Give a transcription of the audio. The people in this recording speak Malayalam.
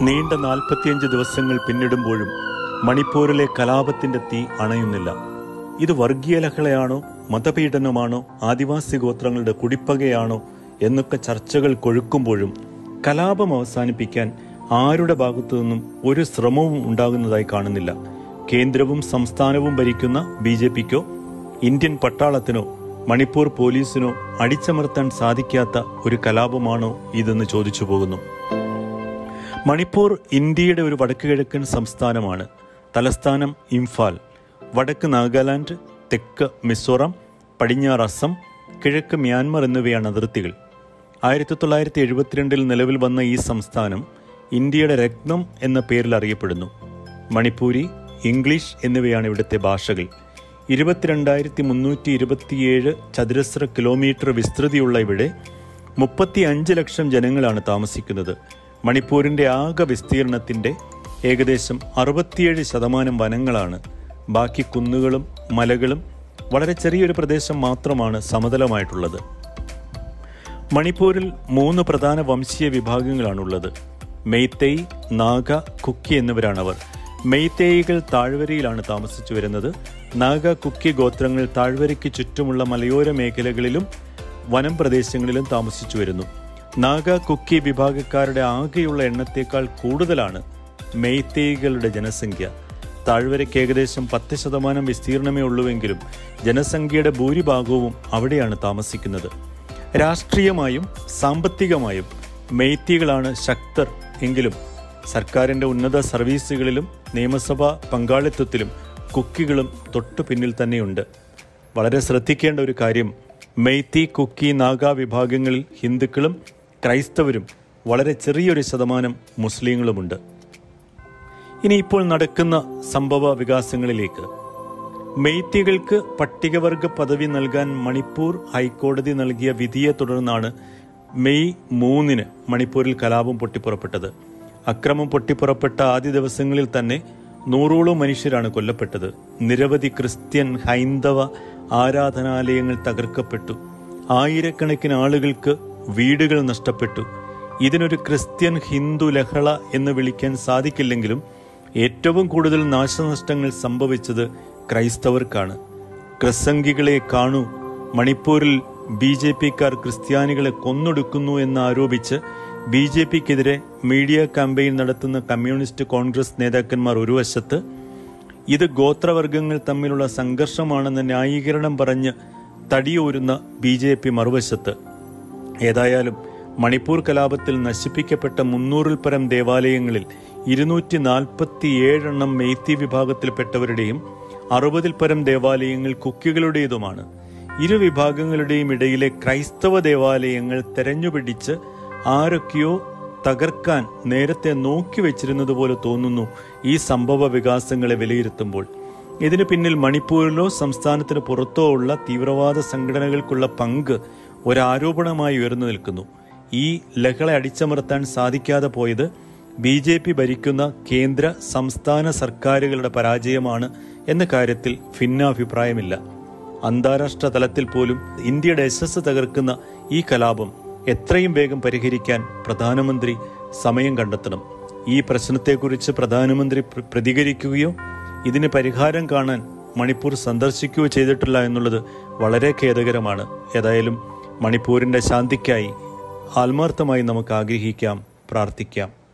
നീണ്ട നാൽപ്പത്തിയഞ്ച് ദിവസങ്ങൾ പിന്നിടുമ്പോഴും മണിപ്പൂരിലെ കലാപത്തിന്റെ തീ അണയുന്നില്ല ഇത് വർഗീയ ലഹളയാണോ മതപീഡനമാണോ ആദിവാസി ഗോത്രങ്ങളുടെ കുടിപ്പകയാണോ എന്നൊക്കെ ചർച്ചകൾ കൊഴുക്കുമ്പോഴും കലാപം അവസാനിപ്പിക്കാൻ ആരുടെ ഭാഗത്തു നിന്നും ഒരു ശ്രമവും ഉണ്ടാകുന്നതായി കാണുന്നില്ല കേന്ദ്രവും സംസ്ഥാനവും ഭരിക്കുന്ന ബി ജെ പിക്കോ ഇന്ത്യൻ പട്ടാളത്തിനോ മണിപ്പൂർ പോലീസിനോ അടിച്ചമർത്താൻ സാധിക്കാത്ത ഒരു കലാപമാണോ ഇതെന്ന് ചോദിച്ചു പോകുന്നു മണിപ്പൂർ ഇന്ത്യയുടെ ഒരു വടക്ക് കിഴക്കൻ സംസ്ഥാനമാണ് തലസ്ഥാനം ഇംഫാൽ വടക്ക് നാഗാലാൻഡ് തെക്ക് മിസോറാം പടിഞ്ഞാറ് അസം കിഴക്ക് മ്യാൻമർ എന്നിവയാണ് അതിർത്തികൾ ആയിരത്തി തൊള്ളായിരത്തി എഴുപത്തിരണ്ടിൽ നിലവിൽ വന്ന ഈ സംസ്ഥാനം ഇന്ത്യയുടെ രത്നം എന്ന പേരിൽ അറിയപ്പെടുന്നു മണിപ്പൂരി ഇംഗ്ലീഷ് എന്നിവയാണ് ഇവിടുത്തെ ഭാഷകൾ ഇരുപത്തിരണ്ടായിരത്തി മുന്നൂറ്റി ഇരുപത്തിയേഴ് ചതുരശ്ര കിലോമീറ്റർ വിസ്തൃതിയുള്ള ഇവിടെ മുപ്പത്തി അഞ്ച് ലക്ഷം ജനങ്ങളാണ് താമസിക്കുന്നത് മണിപ്പൂരിന്റെ ആകെ വിസ്തീർണത്തിന്റെ ഏകദേശം അറുപത്തിയേഴ് ശതമാനം വനങ്ങളാണ് ബാക്കി കുന്നുകളും മലകളും വളരെ ചെറിയൊരു പ്രദേശം മാത്രമാണ് സമതലമായിട്ടുള്ളത് മണിപ്പൂരിൽ മൂന്ന് പ്രധാന വംശീയ വിഭാഗങ്ങളാണുള്ളത് മെയ്തെയ് നാഗ കുക്കി എന്നിവരാണവർ മെയ്തേയികൾ താഴ്വരയിലാണ് താമസിച്ചു വരുന്നത് നാഗ കുക്കി ഗോത്രങ്ങൾ താഴ്വരയ്ക്ക് ചുറ്റുമുള്ള മലയോര മേഖലകളിലും വനം പ്രദേശങ്ങളിലും താമസിച്ചു വരുന്നു നാഗ കുക്കി വിഭാഗക്കാരുടെ ആകെയുള്ള എണ്ണത്തേക്കാൾ കൂടുതലാണ് മെയ്തേയികളുടെ ജനസംഖ്യ താഴ്വരയ്ക്ക് ഏകദേശം പത്ത് ശതമാനം വിസ്തീർണമേ ഉള്ളുവെങ്കിലും ജനസംഖ്യയുടെ ഭൂരിഭാഗവും അവിടെയാണ് താമസിക്കുന്നത് രാഷ്ട്രീയമായും സാമ്പത്തികമായും മെയ്ത്തികളാണ് ശക്തർ എങ്കിലും സർക്കാരിന്റെ ഉന്നത സർവീസുകളിലും നിയമസഭാ പങ്കാളിത്തത്തിലും കുക്കികളും തൊട്ടു പിന്നിൽ തന്നെയുണ്ട് വളരെ ശ്രദ്ധിക്കേണ്ട ഒരു കാര്യം മെയ്ത്തി കുക്കി നാഗ വിഭാഗങ്ങളിൽ ഹിന്ദുക്കളും ക്രൈസ്തവരും വളരെ ചെറിയൊരു ശതമാനം മുസ്ലിങ്ങളുമുണ്ട് ഇനി ഇപ്പോൾ നടക്കുന്ന സംഭവ വികാസങ്ങളിലേക്ക് മെയ്ത്തികൾക്ക് പട്ടികവർഗ പദവി നൽകാൻ മണിപ്പൂർ ഹൈക്കോടതി നൽകിയ വിധിയെ തുടർന്നാണ് മെയ് മൂന്നിന് മണിപ്പൂരിൽ കലാപം പൊട്ടിപ്പുറപ്പെട്ടത് അക്രമം പൊട്ടിപ്പുറപ്പെട്ട ആദ്യ ദിവസങ്ങളിൽ തന്നെ നൂറോളം മനുഷ്യരാണ് കൊല്ലപ്പെട്ടത് നിരവധി ക്രിസ്ത്യൻ ഹൈന്ദവ ആരാധനാലയങ്ങൾ തകർക്കപ്പെട്ടു ആയിരക്കണക്കിന് ആളുകൾക്ക് വീടുകൾ നഷ്ടപ്പെട്ടു ഇതിനൊരു ക്രിസ്ത്യൻ ഹിന്ദു ലഹള എന്ന് വിളിക്കാൻ സാധിക്കില്ലെങ്കിലും ഏറ്റവും കൂടുതൽ നാശനഷ്ടങ്ങൾ സംഭവിച്ചത് ക്രൈസ്തവർക്കാണ് ക്രിസംഗികളെ കാണൂ മണിപ്പൂരിൽ ബി ജെ പിക്കാർ ക്രിസ്ത്യാനികളെ കൊന്നൊടുക്കുന്നു എന്ന് ആരോപിച്ച് ബി ജെ പിക്കെതിരെ മീഡിയ ക്യാമ്പയിൻ നടത്തുന്ന കമ്മ്യൂണിസ്റ്റ് കോൺഗ്രസ് നേതാക്കന്മാർ ഒരു വശത്ത് ഇത് ഗോത്രവർഗങ്ങൾ തമ്മിലുള്ള സംഘർഷമാണെന്ന ന്യായീകരണം പറഞ്ഞ് തടിയൂരുന്ന ബി ജെ പി മറുവശത്ത് ഏതായാലും മണിപ്പൂർ കലാപത്തിൽ നശിപ്പിക്കപ്പെട്ട മുന്നൂറിൽ പരം ദേവാലയങ്ങളിൽ ഇരുന്നൂറ്റി നാൽപ്പത്തി ഏഴെണ്ണം മെയ്ത്തി വിഭാഗത്തിൽപ്പെട്ടവരുടെയും അറുപതിൽ പരം ദേവാലയങ്ങൾ കുക്കികളുടേതുമാണ് ഇരു വിഭാഗങ്ങളുടെയും ഇടയിലെ ക്രൈസ്തവ ദേവാലയങ്ങൾ തെരഞ്ഞുപിടിച്ച് ആരൊക്കെയോ തകർക്കാൻ നേരത്തെ നോക്കി വെച്ചിരുന്നത് പോലെ തോന്നുന്നു ഈ സംഭവ വികാസങ്ങളെ വിലയിരുത്തുമ്പോൾ ഇതിനു പിന്നിൽ മണിപ്പൂരിലോ സംസ്ഥാനത്തിന് പുറത്തോ ഉള്ള തീവ്രവാദ സംഘടനകൾക്കുള്ള പങ്ക് ഒരാരോപണമായി ഉയർന്നു നിൽക്കുന്നു ഈ ലഹള അടിച്ചമർത്താൻ സാധിക്കാതെ പോയത് ബി ജെ പി ഭരിക്കുന്ന കേന്ദ്ര സംസ്ഥാന സർക്കാരുകളുടെ പരാജയമാണ് എന്ന കാര്യത്തിൽ ഭിന്നാഭിപ്രായമില്ല അന്താരാഷ്ട്ര തലത്തിൽ പോലും ഇന്ത്യയുടെ യശസ് തകർക്കുന്ന ഈ കലാപം എത്രയും വേഗം പരിഹരിക്കാൻ പ്രധാനമന്ത്രി സമയം കണ്ടെത്തണം ഈ പ്രശ്നത്തെക്കുറിച്ച് പ്രധാനമന്ത്രി പ്ര- പ്രതികരിക്കുകയോ ഇതിന് പരിഹാരം കാണാൻ മണിപ്പൂർ സന്ദർശിക്കുകയോ ചെയ്തിട്ടില്ല എന്നുള്ളത് വളരെ ഖേദകരമാണ് ഏതായാലും മണിപ്പൂരിന്റെ ശാന്തിക്കായി ആത്മാർത്ഥമായി നമുക്ക് ആഗ്രഹിക്കാം പ്രാർത്ഥിക്കാം